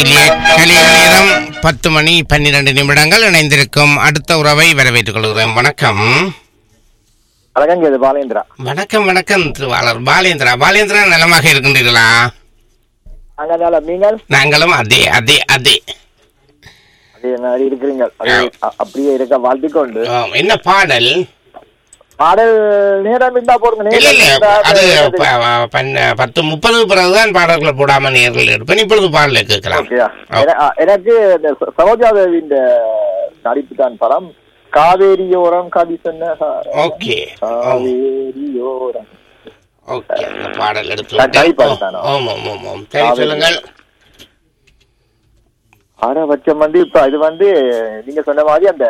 வானொலியிலே கலிய நேரம் பத்து மணி பன்னிரண்டு நிமிடங்கள் இணைந்திருக்கும் அடுத்த உறவை வரவேற்றுக் கொள்கிறேன் வணக்கம் வணக்கங்க இது பாலேந்திரா வணக்கம் வணக்கம் திருவாளர் பாலேந்திரா பாலேந்திரா நலமாக இருக்கின்றீர்களா அங்கனால நீங்கள் நாங்களும் அதே அதே அதே அதே மாதிரி இருக்கிறீங்க அது அ- அப்படியே இருக்க வாழ்த்திக்கொண்டு ஆம், என்ன பாடல் பாடல் நேரம் இருந்தா போடுங்க இல்ல நேரம் இல்ல இருந்தா அது அது- ப- பன்ன- பத்து முப்பது பிறகுதான் பாடல்களை போடாம நேரில் எடுப்பேன் இப்பொழுது பாடலை கேட்கலாம் ஓகேயா? என- அ, எனக்கு இந்த ச- சரோஜா தேவியின் நடிப்பு தான் படம் காவேரியோரம் கவி சொன்ன சாரம். ஓகே காவேரியோரம் ஓகே அந்த பாடல் எடுத்து நான் விட்டேன். type பண்ணிட்டானோ? ஓம் ஓம் ஓம் ஓம் சரி சொல்லுங்கள் ஆரபட்சம் வந்து இப்ப இது வந்து நீங்க சொன்ன மாதிரி அந்த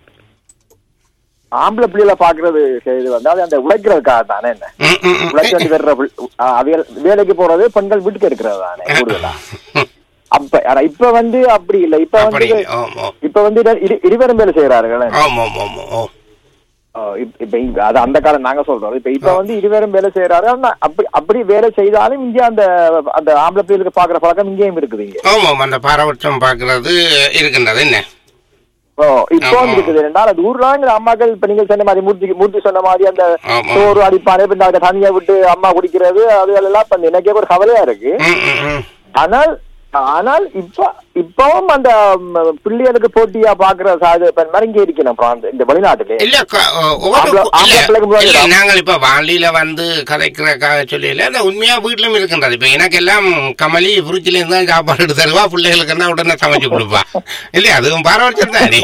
ஆம்பளை பிள்ளைகளை பாக்குறது இது வந்து அது அந்த உழைக்கிறதுக்காக தானே என்ன ம், ம், ம். உழைச்சு வந்து வர்ற பிள்- ஆ, அவியல் வேலைக்கு போறது பெண்கள் வீட்டுக்கு இருக்கிறது தானே கூடுதலா அப்ப ஆனா இப்ப வந்து அப்படி இல்ல இப்ப அப்படி வந்து ஓம் ஓம் இப்ப வந்து இரு- இரு- இருவரும் வேலை செய்யறார்கள் ஓம் ஓம் ஓம் ஓம் இப்ப இங்க- அது அந்த காலம் நாங்க சொல்றோம் இப்ப இப்ப வந்து இருவரும் வேலை செய்யறாரு ஆனா அப்படி அப்படி வேலை செய்தாலும் இங்க அந்த அந்த ஆம்பளை பிள்ளைகளுக்கு பாக்குற பழக்கம் இங்கேயும் இருக்குது இங்க ஓம் ஓம் அந்த பாரபட்சம் பார்க்கறது இருக்கின்றது என்ன ஓ, இப்போ ஆமா. இருக்குது ரெண்டாவது அது ஊர்லாங்கிற அம்மாக்கள் இப்ப நீங்க சொன்ன மாதிரி மூர்த்தி மூர்த்தி சொன்ன மாதிரி அந்த ஆமா. சோறு அடிப்பானே இப்ப இந்த தண்ணியை விட்டு அம்மா குடிக்கிறது அது எல்லாம் இப்ப எனக்கே ஒரு கவலையா இருக்கு ம், ம், ம். ஆனால் ஆனால் இப்ப இப்பவும் அந்த ம், பிள்ளைகளுக்கு போட்டியா பாக்குற சாது இப்ப மறங்கி இருக்கணும் அப்புறம் அந்த- இந்த வெளிநாட்டுல இல்ல க- ஒ- ஒவ்வொரு ஆம்பளை- கு- ஆம்பளை இல்ல, பிள்ளைக்கு முன்னாடி இல்ல, தான். நாங்கள் இப்ப வாலியில வந்து கதைக்கிறக்காக சொல்லல அந்த உண்மையா வீட்டிலும் இருக்கின்றது இப்ப எனக்கு எல்லாம் கமலி புரிச்சில இருந்து தான் சாப்பாடு எடுத்து தருவா பிள்ளைகளுக்கு என்ன உடனே சமைச்சு கொடுப்பா இல்லையா அதுவும் பாரபட்சம் தானே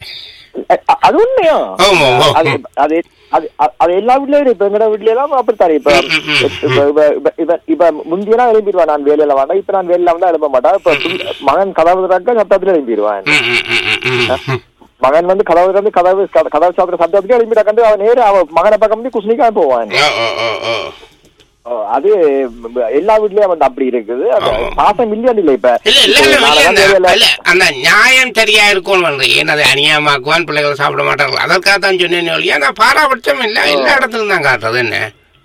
அ- அ- அது உண்மையா ஆமா, ஆமா. அது அது அது அது- அது எல்லா வீட்லயும் இருக்கு. இப்ப எங்கட வீட்ல எல்லாம் அப்படித்தானே இப்ப ம், ம், ம். இப்ப இப்ப இப்ப இப்ப இப்ப முந்தியெல்லாம் எழுப்பிடுவான் நான் வேலையில வேண்டாம் இப்ப நான் வேலையில வந்தா எழுப்ப மாட்டேன் இப்ப புள்ள- மகன் கதவு திறக்க சத்தத்துல எழுப்பிடுவான் ம், ம், ம், ம், ம். மகன் வந்து கதவு திறந்து கதவு கத- கதவு சாத்திர சத்தத்துக்கு எழுப்பிட கண்டு அவன் நேரு அவன் மகனை பக்கம் வந்து குஸ்னிக்கா போவான் ஓ, ஓ, ஓ, ஓ. ஓ, அது ம், எல்லா வீட்லயும் வந்து அப்படி இருக்குது அந்த ஆமா. பாசம் இல்லைன்னு இல்லை இப்ப இல்ல இல்ல இப்ப இல்ல நாளை இல்ல, வந்து இல்ல வேலையில- இல்ல அந்த நியாயம் சரியா இருக்கும் ஏன் அதை அநியாயமாக்குவான் பிள்ளைகள் சாப்பிட மாட்டார்கள் அதற்காக தான் சொன்னேன் ஒழிய அந்த பாராபட்சம் இல்ல எல்லா இடத்துலயும் தான் காட்டுறது என்ன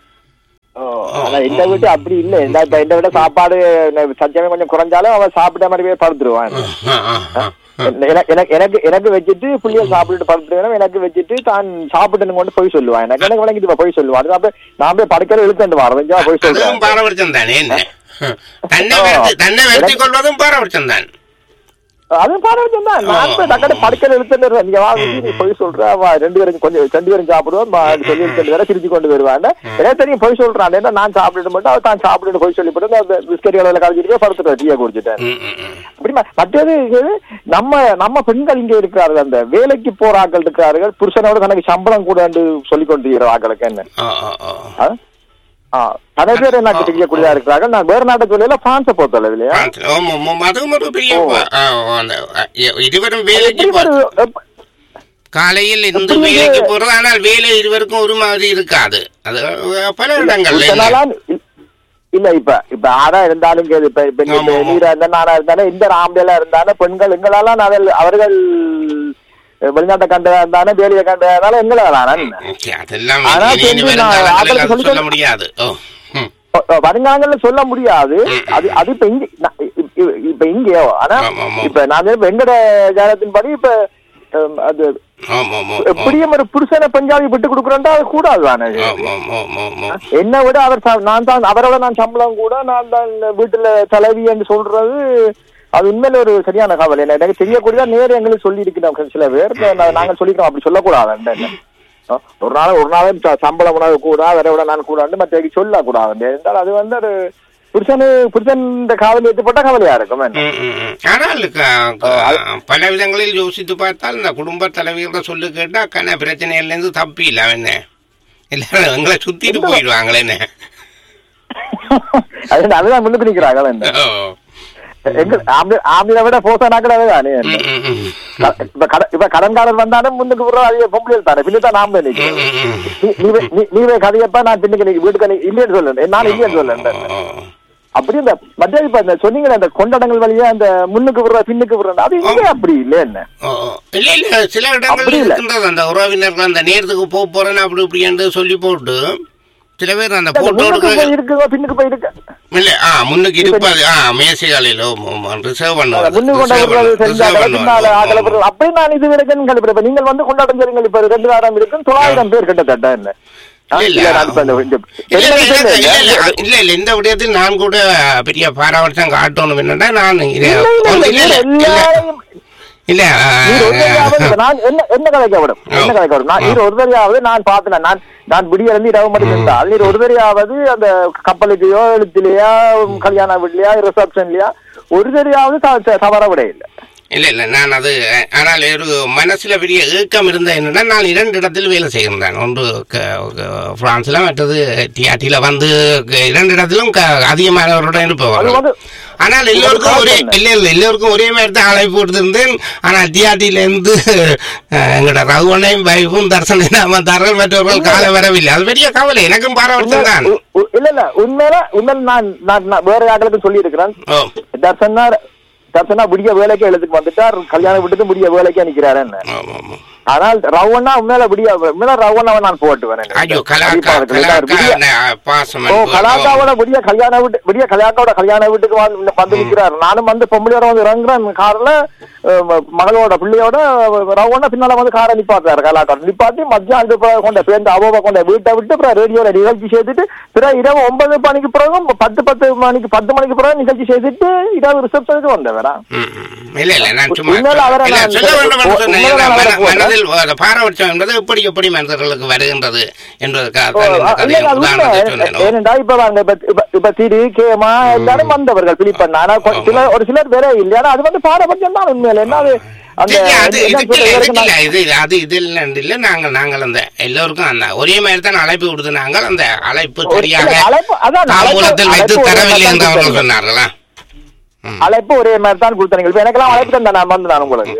ஓ, ஆனா இந்த வீட்டு அப்படி இல்ல இந்த இப்ப இந்த விட சாப்பாடு சத்தியமே கொஞ்சம் குறைஞ்சாலும் அவன் சாப்பிட்ட மாதிரியே படுத்துருவான் ஆ, ஆ, ஆ. எனக்கு எனக்கு எனக்கு எனக்கு வச்சுட்டு புள்ளிய சாப்பிட்டுட்டு படுத்துருவேன் எனக்கு வச்சுட்டு தான் சாப்பிட்டு கொண்டு போய் சொல்லுவான் எனக்கு எனக்கு விளங்கிட்டு இப்ப போய் சொல்லுவான் அது அப்படியே நான் போய் படுக்கிற இழுத்துட்டு வரேன் போய் அதுவும் சொல்றேன் பாரபட்சம் தானே என்ன தன்னை வருத்தி தன்னை வருத்திக் கொள்வதும் பாரபட்சம் தான் அதுவும் பாராட்டம் தான் நான் போய் டக்கட படுக்கிற இழுத்துட்டு வருவேன் நீங்க வா விஜி, நீ போய் சொல்ற வா ரெண்டு பேரும் கொஞ்சம் ரெண்டு பேரும் சாப்பிடுவோம் வா, அப்படி சொல்லி ரெண்டு பேரை சிரிச்சு கொண்டு வருவான் எனக்கு தெரியும் போய் சொல்றான் ஏன்னா நான் சாப்பிட்டு மட்டும் அவன் தான் சாப்பிட்டு போய் சொல்லி போட்டு அந்த பிஸ்கட் கடையில கழிச்சிட்டு படுத்துட்டு டீயை குடிச்சிட்டேன் ம், ம், ம். அப்படிமா மற்றது இது, நம்ம நம்ம பெண்கள் இங்க இருக்கிறார்கள் அந்த வேலைக்கு போற ஆட்கள் இருக்கிறார்கள் புருஷனோட தனக்கு சம்பளம் கூட சொல்லிக் கொண்டிருக்கிற ஆட்களுக்கு என்ன ஆ, ஆ, ஆ. ஆ? ஆ, நிறைய பேர் என்ன செய்யக்கூடியதா இருக்கிறார்கள் நான் வேற நாட்டை சொல்லல பிரான்ஸை பொறுத்தல இல்லையா ஆ, ஆமா, ஆமா, அதுவும் ஒரு பெரிய ஓ. ஆ, அந்த, ஆ, இருவரும் வேலைக்கு எப்படி போ ஒரு- எப்- காலையில் இந்த எப்படி வேலைக்கு இது- போறது ஆனால் வேலை இருவருக்கும் ஒரு மாதிரி இருக்காது அது அஹ், பல இடங்கள்ல இத்தனை என்ன? நாளா இ- இல்ல இப்ப இப்ப ஆனா இருந்தாலும் கேது இப்ப இப்ப நீ ஆமா, ஆமா. நீரா இருந்தா நானா இருந்தாலும் இந்த ஆம்பளைல இருந்தாலும் பெண்கள் எங்களால அவர்கள் அவர்கள் வெளிநாட்டை கண்டதா இருந்தாலும் வேலையை கண்டதால எங்களால ஓகே, அதெல்லாம் ஆனா இனி- இனி தெரிஞ்சு நான் வருங்காலங்களில் ஆட்களுக்கு அது சொல்லிக் சொல்ல கொடு- முடியாது ஓ ம். வருங்காலங்கள்ல சொல்ல முடியாது ம். அது அது இப்ப இங்க நா- இ- இ- இப்ப இங்கேயோ ஆனா ஆமா, ஆமா. இப்ப நான் இப்ப எங்கட ஜாதகத்தின் படி இப்ப ஹம், அது ஆமா, ஆமா, எப்படியும் ஒரு புருஷனை பஞ்சாபி விட்டு கொடுக்குறேன்டா அது கூடாது தானே ஆமா, ஆமா, ஆமா, ஆமா. என்னை விட அவர் ச- நான் தான் அவரோட நான் சம்பளம் கூட நான் தான் இந்த வீட்டுல தலைவி என்று சொல்றது அது உண்மையில ஒரு சரியான கவலை என்ன எனக்கு தெரியக்கூடியதா நேரம் எங்களுக்கு சொல்லி இருக்கிறோம் சில பேர் நா- நாங்கள் சொல்லிக்கிறோம் அப்படி சொல்லக்கூடாது ஆ, ஒரு நாள் ஒரு நாளும் ச- சம்பளம் உணவு கூட அவரை விட நான் கூட மற்ற சொல்லக்கூடாது என்றால் அது வந்து ஒரு புருஷனு புருஷன் இந்த காவல் ஏற்றுப்பட்ட கவலையா இருக்கும் என்ன? ம், ம், ம். ஆனால் க- க- பல விதங்களில் யோசித்து பார்த்தால் இந்த குடும்ப தலைவியோட சொல்லு கேட்டா கண்ண பிரச்சனையில இருந்து தப்பி இல்ல என்ன எல்லாரும் எங்களை சுத்திட்டு போயிடுவாங்களே என்ன அது அதுதான் முன்னுக்கு நிக்கிறாங்க என்ன ஓ. எங்க ஆம்பளை ஆம்பளை விட போசானாக்கள் அதுதானே என்ன? ம், ம், ம். இப்ப கட- இப்ப கடன்காரன் வந்தாலும் முன்னுக்கு விடுற அதே பொம்பளையில் தானே பின்னு தான் நாம நிக்கிறோம் ம், ம், ம். நீ- நீ வே- நீ- நீ வே கதையப்பா நான் பின்னுக்கு நீ வீட்டுக்கு நீ இல்லைன்னு சொல்லு நான் இல்லைன்னு சொல்லு ஓ, அப்படி இந்த மற்ற இப்ப இந்த சொன்னீங்களே அந்த கொண்டாடங்கள் வழியா அந்த முன்னுக்கு விடுற பின்னுக்கு விடுற அது இங்கே அப்படி இல்ல என்ன ஓ, ஓ. இல்ல இல்ல சில அப்படி இடங்கள்ல இல்ல. இருக்கின்றது அந்த உறவினர்கள் அந்த நேரத்துக்கு போக போறேன்னு அப்படி இப்படி என்று சொல்லி போட்டு சில பேர் அந்த அந்த போட்டோ முன்னுக்கு எடுக்க போய் இருக்குங்க பின்னுக்கு போய் இருக்கு இல்ல ஆ முன்னுக்கு இருப்பது ஆ மேசைகளிலோ ரிசர்வ் பண்ணுவது முன்னு கொண்டு reserve வருவது பண்ணுவது, செஞ்சா reserve பின்னால ஆகல பண்ணுவது. பிறகு அப்படி நான் இது வரைக்கும் கழிப்பிறேன் நீங்கள் வந்து கொண்டாட்டம் செய்றீங்க இப்ப ரெண்டு வாரம் இருக்கும் தொள்ளாயிரம் பேர் கிட்டத்தட்ட என்ன ஆ, இல்ல, இல்ல, நான் இப்ப இந்த- இந்த- இல்ல, இல்ல, இல்ல, இல்ல, இல்ல, இல்ல, இல்ல, இல்ல, இல்ல, இந்த விடயத்தில் நான் கூட பெரிய பாராவட்சம் காட்டணும் என்னன்னா நான் இது- இல்ல, இல்ல, இல்ல, இல்ல, இல்ல, இல்ல, எல்லாரையும் இல்ல, ஆ, நீர் ஒரு தடவையாவது இப்ப நான் என்ன என்ன கதைக்க விடும் என்ன கதைக்க விடும் நான் நீர் ஒரு தடவையாவது நான் பார்த்தேன் நான் நான் விடிய இருந்து இரவு மட்டும் இருந்தால் நீர் ஒரு தடவையாவது அந்த கப்பலுக்கையோ எழுத்துலயா கல்யாண வீட்லயா ரிசப்ஷன்லயா ஒரு தடவையாவது த- த- தவற விட இல்லை இல்ல இல்ல நான் அது அஹ், ஆனால் ஒரு மனசுல பெரிய ஏக்கம் இருந்த என்னன்னா நான் இரண்டு இடத்தில் வேலை செய்கின்றேன் ஒன்று க- க- பிரான்ஸ்ல மற்றது டிஆர்டியில வந்து க- இரண்டு இடத்திலும் க- அதிகமானவருடன் அது இருப்பவர்கள் வந்து ஆனால் எல்லோருக்கும் ஒரே காரணம் இல்ல இல்ல எல்லோருக்கும் ஒரே மாதிரி தான் அழைப்பு கொடுத்திருந்தேன் ஆனால் டிஆர்டியில இருந்து அஹ், எங்களோட ரகுவனையும் வைஃபும் தர்சனை நாமந்தார்கள் மற்றவர்கள் காலை வரவில்லை அது பெரிய கவலை எனக்கும் பாராவட்சம் தான் உ- உ- இல்ல இல்ல உண்மையில உண்மையில நான் நான் நான் வேற யாருக்கு சொல்லி இருக்கிறேன் ஓ தர்சனா தர்சனா முடிய வேலைக்கு எழுதுக்கு வந்துட்டார் கல்யாணம் விட்டுட்டு முடிய வேலைக்கே நிக்கிறாரு என்ன ஆமா, ஆமா. ஆனால் ரவண்ணா உண்மையில விடிய உண்மையில ரவண்ணாவை நான் போட்டுவேன் ஐயோ கலாக்கா கண்டிப்பா இருக்கு. எல்லாரும் கலாக்கா விடிய- ந- பாசம் ஓ அன்பு. கலாக்காவோட விடிய கல்யாண வீட்டு விடிய கல்யாக்காவோட கல்யாண வீட்டுக்கு வந்து வந்து நிக்கிறாரு நானும் வந்து பொம்பளையோட வந்து இறங்குறேன் கார்ல அஹ், ம- மகளோட பிள்ளையோட ரவண்ணா பின்னால வந்து காரை நிப்பாட்டுறாரு கலாக்கா நிப்பாட்டி மத்தியானம் பிறகு கொண்ட பேருந்து அவோவ கொண்ட வீட்டை விட்டு அப்புறம் ரேடியோல நிகழ்ச்சி செய்துட்டு பிறகு இரவு ஒன்பது மணிக்கு பிறகும் பத்து பத்து மணிக்கு பத்து மணிக்கு பிறகு நிகழ்ச்சி செய்துட்டு இரவு ரிசப்ஷனுக்கு வந்தேன் வேற ம், ம். இல்ல இல்ல நான் சும்மா உண்மையில அவரை இல்ல, நான் சொல்ல வேண்டும் என்று சொன்னேன். உண்மையில ஏன்னா, நான் அவரை மன- போடுறேன். மனதில் அந்த பாரபட்சம் என்பது எப்படி எப்படி மனிதர்களுக்கு வருகின்றது என்பதற்காக ஓ, தான் இந்த இல்ல, கதையை அது உண்மை. உதாரணத்தை சொன்னேன் ஓ. ஏனென்றா இப்ப வாங்க இப்ப இப்ப- இப்ப திரு கேமா எல்லாரும் வந்தவர்கள் பிலிப்பன் ஆனா கொ- சில ஒரு சிலர் வேற இல்லை ஆனா அது வந்து பாரபட்சம் தான் உண்மையில என்ன அது அந்த சரி, அது என்ன இதுக்கு இல்ல, சொல்றது, இதுக்கு இல்ல, நான்- இது அது இதில் இல்ல நாங்கள் நாங்கள் அந்த எல்லோருக்கும் அந்த ஒரே மாதிரி தான் அழைப்பு கொடுத்து நாங்கள் அந்த அழைப்பு ஒரு- சரியாக இல்ல, அழைப்பு- அதான் தாம்பூலத்தில் அழைப்பு- வைத்து அழைப்பு ஒரு தரவில்லை என்று மாதிரி அவர்கள் கொடுத்தாங்க. சொன்னார்களா அழைப்பு ஒரே மாதிரி தான் கொடுத்தீங்க இப்ப எனக்கெல்லாம் அழைப்பு தந்தேன் நான் வந்து நான் உங்களுக்கு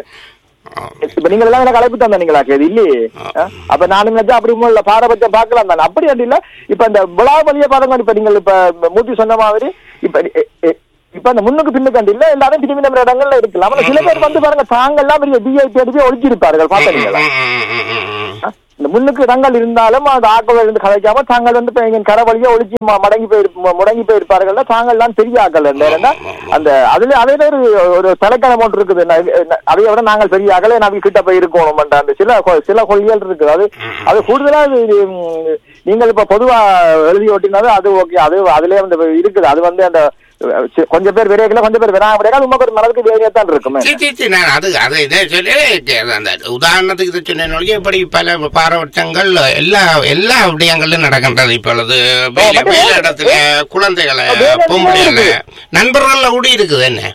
இப்ப நீங்க எல்லாம் எனக்கு அழைப்பு தந்தீங்களா கேது இல்லையே ஆ? அப்ப நான் நினைச்சா அப்படி உள்ள பாரபட்சம் பார்க்கலாம் தானே அப்படி அப்படி இல்ல இப்ப இந்த விழா வழியா பாருங்க இப்ப நீங்கள் இப்ப மூர்த்தி சொன்ன மாதிரி இப்ப எ- எ- இப்ப அந்த முன்னுக்கு பின்னுக்கு அண்டு இல்ல எல்லாரும் திரும்பி நம்ம இடங்கள்ல இருக்கலாம் ஆனா சில பேர் வந்து பாருங்க தாங்கெல்லாம் பெரிய டிஐபி அடிச்சு ஒழிச்சிருப்பார்கள் பாத்தீங்களா ம், ம், ம், ம், ம். ஆ? இந்த முன்னுக்கு இடங்கள் இருந்தாலும் அந்த ஆக்கள் இருந்து கதைக்காம தாங்கள் வந்து இப்ப எங்க கரை வழியா ஒழிச்சு ம- மடங்கி போயிருப்ப முடங்கி போயிருப்பார்கள் தாங்கள் தான் பெரிய ஆக்கள் இல்லைன்னா அந்த அதுல அதே ஒரு ஒரு தலைக்கணம் ஒன்று இருக்குது என்ன- என்ன- அதை விட நாங்கள் பெரிய அகலே நாங்கள் கிட்ட போய் இருக்கணும் அந்த சில கொ- சில கொள்கைகள் இருக்குது அது அது கூடுதலா இது, இது, ம், நீங்கள் இப்ப பொதுவா எழுதி ஓட்டினாலும் அது ஓகே அது அதுலயே வந்து இருக்குது அது வந்து அந்த அஹ், சி- கொஞ்சம் பேர் விரைக்கல கொஞ்சம் பேர் விராம விரைக்கல உமக்கு ஒரு மனதுக்கு வேலையத்தான் இருக்குமே சரி, சரி, சரி, நான் அது அதை இதை சொல்லி கே- அந்த உதாரணத்துக்கு இதை சொன்னேன் ஒழிய இப்படி பல பாரபட்சங்கள் எல்லா எல்லா விடயங்களிலும் நடக்கின்றது இப்பொழுது வேலை மற்ற வேலை வேலை- இடத்துல குழந்தைகளை வேலை இடத்துல பொம்பளைகளை இருக்குது. நண்பர்கள்ல கூட இருக்குது என்ன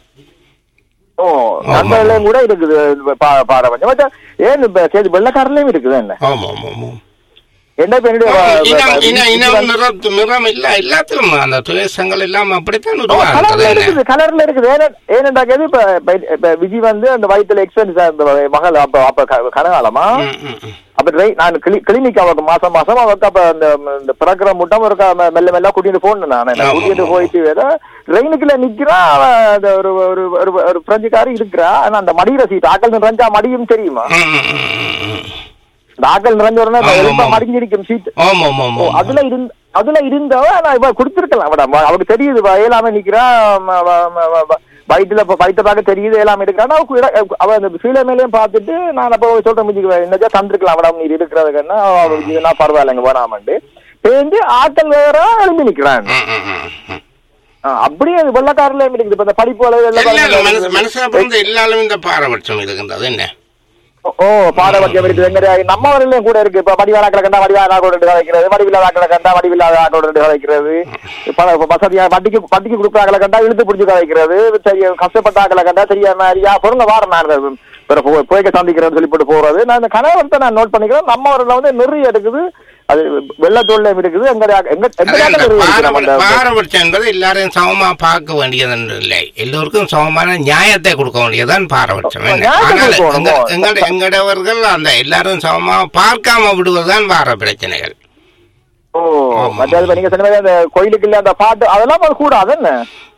ஓ நண்பர்களையும் கூட இருக்குது பா- பாரபட்சம் மற்ற ஏன் இப்ப சரி வெள்ளக்காரர்லயும் இருக்குது என்ன ஆமா ஆமா ஆமா என்ன இப்ப என்னுடைய வ- இனம் வ- இனம் இது இனம் வந்து- நிறம் நிறம் இல்ல எல்லாத்திலும் அந்த துவேஷங்கள் எல்லாம் அப்படித்தான் ஓ, உருவாகுது கலர்ல என்ன இருக்குது கலர்ல இருக்குது ஏன- ஏனென்றா கேது இப்ப இப்ப இப்ப விஜய் வந்து அந்த வயிற்றுல எக்ஸ்பென்ஸ் அந்த மகள் அப்ப அப்ப க- கனகாலமா ம், ம், ம். அப்ப ரை- நான் கிளி- கிளினிக் அவருக்கு மாசம் மாசம் அவருக்கு அப்ப அந்த இந்த பிறக்கிற முட்டம் ஒரு மெல்ல மெல்ல கூட்டிட்டு போகணும் நான் ஆமா, கூட்டிட்டு ஆமா. போயிட்டு வேற ட்ரெயினுக்குள்ள நிக்கிறான் அவன் அந்த ஒரு ஒரு ஒரு ஒரு பிரெஞ்சுக்காரி இருக்கிறா ஆனா அந்த மடியில சீட் ஆக்கள் நிறைஞ்சா மடியும் தெரியுமா ம், ம், ம், ம், ம். இந்த ஆக்கள் நிறைஞ்ச உடனே ஆமா, எலும்பா ஆமா. மடிஞ்சிருக்கும் சீட் ஆமா ஆமா ஓ, ஆமா அதுல இருந்த அதுல இருந்தவ நான் இவ கொடுத்துருக்கலாம் அவட அவளுக்கு தெரியுது வ- ஏலாம நிக்கிறா ம- வ- ம- வ- வ- வயிற்றுல இப்ப வயிற்ற பார்க்க தெரியுது எல்லாம் எடுக்கிறான் அவ இட- அவ அந்த சீலை மேலேயும் பார்த்துட்டு நான் அப்போ சொல்றேன் மிஞ்சிக்கு என்னஜா தந்திருக்கலாம் அவட நீ இருக்கிறதுக்குன்னா அவ விஜய்னா பரவாயில்லைங்க வேணாமண்டு பேருந்து ஆட்கள் வேற எழும்பி நிக்கிறான் ம், ம், ம், ம். ஆ, அப்படியே அது வெள்ளக்காரில இருக்குது இப்ப இந்த படிப்பு அளவு எல்லாம் எல்லாரும் மனசு பாருங்க. மனசுல பிறந்த எல்லாரும் இந்த பாரபட்சம் இருக்கின்றது என்ன ஓ பாரபட்சம் இருக்குது எங்க நம்ம வரலையும் கூட இருக்கு இப்ப வடிவாளாக்களை கண்டா வடிவாளா கூட கதைக்கிறது வடிவில்லாதாக்களை கண்டா வடிவில்லாத கூட கதைக்கிறது பல வசதியா வட்டிக்கு வட்டிக்கு கொடுக்குறாக்களை கண்டா இழுத்து பிடிச்சி கதைக்கிறது சரி கஷ்டப்பட்ட ஆக்களை கண்டா சரியா மாதிரியா பொருங்க வாரம் நான் பிற போய்க்க சந்திக்கிறேன்னு சொல்லி போட்டு போறது நான் இந்த கணவரத்தை நான் நோட் பண்ணிக்கிறேன் நம்ம ஊர்ல வந்து நிறைய இருக்குது அது வெள்ளத்தோல்லையும் இருக்குது எங்க எங்க எங்க அது அந்த நாட்டுல இருக்குது நம்ம பாரபட்சம் அந்த- பாரபட்சம் என்பது எல்லாரையும் சமமா பார்க்க வேண்டியது இல்லை எல்லோருக்கும் சமமான நியாயத்தை கொடுக்க வேண்டியதுதான் பாரபட்சம் என்ன? நியாயத்தை ஆனால் கொடுக்கணும். எங்க- எங்கட எங்கடவர்கள் அந்த எல்லாரும் சமமா பார்க்காம விடுவதுதான் வார பிரச்சனைகள் ஓ மற்றது இப்ப நீங்க சொன்ன மாதிரி அந்த கோயிலுக்கு இல்ல அந்த பாட்டு அதெல்லாம் அது கூடாது என்ன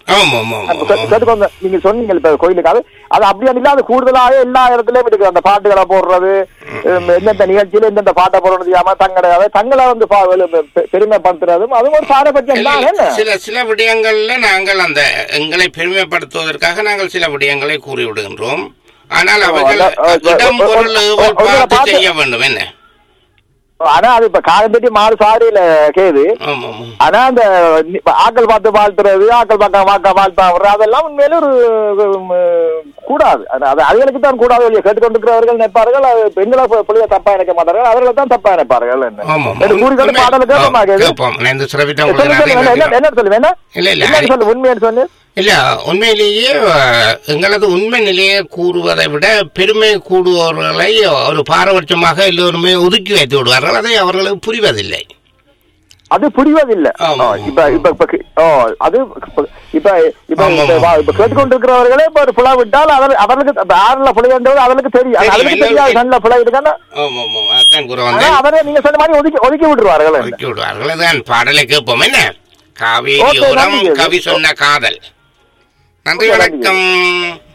ஆமா ஆமா அப்ப ஆமா கே- கேட்டுக்கோங்க நீங்க சொன்னீங்க இப்ப கோயிலுக்கு அது அது அப்படியே இல்ல அது கூடுதலாக எல்லா இடத்துலயும் இருக்கு அந்த பாட்டுகளை போடுறது உம், எந்தெந்த நிகழ்ச்சியில எந்தெந்த பாட்டை போடுறது தெரியாம தங்களை அதாவது தங்களை வந்து பா- வெளு- பெ- பெருமைப்படுத்துறதும் அதுவும் ஒரு பாரபட்சம் தான் என்ன சில சில விடயங்கள்ல நாங்கள் அந்த எங்களை பெருமைப்படுத்துவதற்காக நாங்கள் சில விடயங்களை கூறி விடுகின்றோம் ஆனால் அவர்கள் அதான், அஹ், இடம் ஒரு- பொருள் ஒரு- ஒரு- பார்த்து பார்த்து- செய்ய வேண்டும் என்ன ஆனா அது இப்ப காலம் தட்டி மாறு சாரியில கேது ஆமா ஆமா ஆனா அந்த நி- ஆக்கள் பார்த்து வாழ்த்துறது ஆக்கள் பார்க்க வாக்க வாழ்த்தா வர்றது அதெல்லாம் உண்மையில ஒரு உம், கூடாது அது அது அதுகளுக்கு தான் கூடாது வெளியே கேட்டுக்கொண்டிருக்கிறவர்கள் நினைப்பார்கள் அது பெண்களை பு- பிள்ளைய தப்பா நினைக்க மாட்டார்கள் அவர்களை தான் தப்பா நினைப்பார்கள் என்ன ஆமா என்று கூறிக்கொண்டு பாடல கேட்போமா கேது கேட்போம் நான் இந்த சிறப்பித்த சொல்லு, சொல்லு, உங்களுக்கு என்ன நன்றி. என்ன சொல்லு என்ன இல்ல இல்ல என்ன சொல்லு உண்மைன்னு சொல்லு இல்ல உண்மையிலேயே அஹ், எங்களது உண்மை நிலையை கூறுவதை விட பெருமை கூடுபவர்களை ஒரு பாரபட்சமாக எல்லோருமே ஒதுக்கி வைத்து விடுவார்கள் அதை அவர்களுக்கு புரிவதில்லை அது புரிவதில்லை ஆமா. ஓ, இப்ப இப்ப இப்ப கி- ஓ அது இப்ப இப்ப இப்ப ஆமா, இப்ப ஆமா. வா- இப்ப கேட்டுக்கொண்டிருக்கிறவர்களே இப்ப ஒரு புலா விட்டால் அவர் அவர்களுக்கு அந்த ஆறுல புலையன்றது அவர்களுக்கு தெரியும் தெரியும், அவர்களுக்கு தெரியாது எல்லாருக்கும் நல்ல புலை இருக்கான்னு ஆமா ஆமா அதான் கூற ஆனா வந்தேன் அவரை நீங்க சொன்ன மாதிரி ஒதுக்கி ஒதுக்கி விட்டுருவார்கள் என்ன? ஒதுக்கி விடுவார்கள் அதான் பாடலை கேட்போம் என்ன ஓகே, காவேரியோரம் நன்றி. கவி சொன்ன காதல் நன்றி ஓகே, நன்றி. வணக்கம்